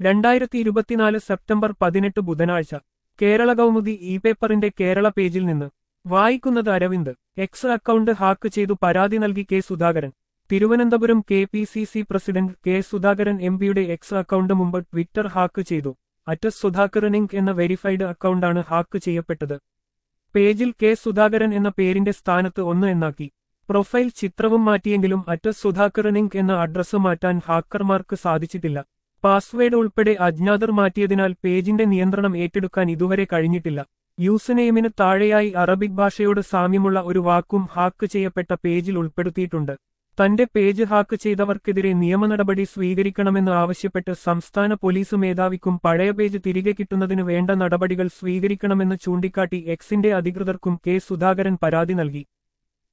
രണ്ടായിരത്തി ഇരുപത്തിനാല് സെപ്റ്റംബർ പതിനെട്ട് ബുധനാഴ്ച കേരള കൗമുദി ഇ പേപ്പറിന്റെ കേരള പേജിൽ നിന്ന് വായിക്കുന്നത് അരവിന്ദ് എക്സ് അക്കൗണ്ട് ഹാക്ക് ചെയ്തു പരാതി നൽകി K Sudhakaran Thiruvananthapuram K P C C president K Sudhakaran M പിയുടെ എക്സ് അക്കൗണ്ട് മുമ്പ് ട്വിറ്റർ ഹാക്ക് ചെയ്തു അറ്റ് സുധാകരൻ ഇങ്ക് എന്ന വെരിഫൈഡ് അക്കൗണ്ടാണ് ഹാക്ക് ചെയ്യപ്പെട്ടത് പേജിൽ കെ സുധാകരൻ എന്ന പേരിന്റെ സ്ഥാനത്ത് ഒന്ന് എന്നാക്കി പ്രൊഫൈൽ ചിത്രവും മാറ്റിയെങ്കിലും അറ്റ് സുധാകരൻ ഇങ്ക് എന്ന അഡ്രസ് മാറ്റാൻ ഹാക്കർമാർക്ക് സാധിച്ചിട്ടില്ല പാസ്വേഡ് ഉൾപ്പെടെ അജ്ഞാതർ മാറ്റിയതിനാൽ പേജിന്റെ നിയന്ത്രണം ഏറ്റെടുക്കാൻ ഇതുവരെ കഴിഞ്ഞിട്ടില്ല യൂസ് നെയിമിന് താഴെയായി അറബിക് ഭാഷയോട് സാമ്യമുള്ള ഒരു വാക്കും ഹാക്ക് ചെയ്യപ്പെട്ട പേജിൽ ഉൾപ്പെടുത്തിയിട്ടുണ്ട് തന്റെ പേജ് ഹാക്ക് ചെയ്തവർക്കെതിരെ നിയമനടപടി സ്വീകരിക്കണമെന്ന് ആവശ്യപ്പെട്ട് സംസ്ഥാന പോലീസ് മേധാവിക്കും പഴയ പേജ് തിരികെ കിട്ടുന്നതിന് വേണ്ട നടപടികൾ സ്വീകരിക്കണമെന്ന് ചൂണ്ടിക്കാട്ടി എക്സിന്റെ അധികൃതർക്കും കെ സുധാകരൻ പരാതി നൽകി